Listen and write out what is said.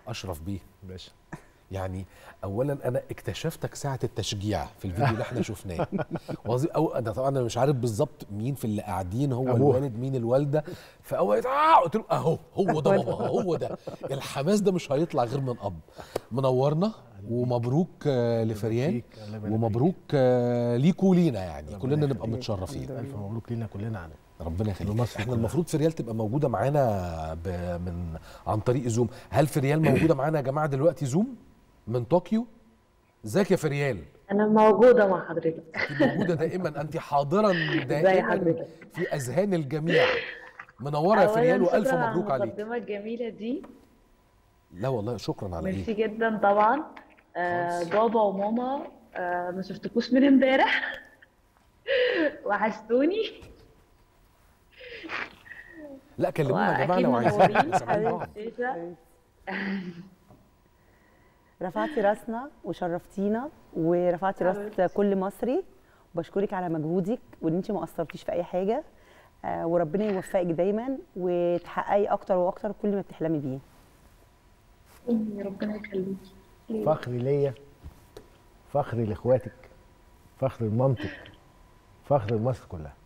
اشرف بيه باشا يعني اولا انا اكتشفتك ساعه التشجيع في الفيديو اللي احنا شفناه وظي- او انا طبعا انا مش عارف بالظبط مين في اللي قاعدين هو أبوها. الوالد مين الوالده فاول آه قلت له اهو هو ده بابا هو ده الحماس ده مش هيطلع غير من اب منورنا ومبروك آه، لفريال فيك، الله يبارك ومبروك آه، ليكوا ولينا يعني ربنا كلنا نبقى يخليك. متشرفين الف مبروك لينا كلنا على ربنا يخليك لمصر احنا كلها. المفروض في ريال تبقى موجوده معانا ب... من عن طريق زوم هل في ريال موجوده معانا يا جماعه دلوقتي زوم من طوكيو ازيك يا فريال أنا موجودة مع حضرتك انت موجوده دائما انت حاضرا دائما حضرتك؟ في اذهان الجميع منوره يا أولاً فريال والف شكراً على مبروك عليك المقدمة الجميلة دي لا والله شكرا على ميرسي ايه جدا طبعا آه خالص. بابا وماما آه ما شفتكوش من امبارح وحشتوني لا كلمونا يا جماعه واكيد لو عايزين منورين احنا سامعين بعض الشاشة. رفعتي راسنا وشرفتينا ورفعتي راس حبيبتي. كل مصري بشكرك على مجهودك وان انت ما قصرتيش في اي حاجه آه، وربنا يوفقك دايما وتحققي اكتر واكتر كل ما بتحلمي بيه يا ربنا يخليكي فخر ليا فخر لاخواتك فخر لمامتك فخر لمصر كلها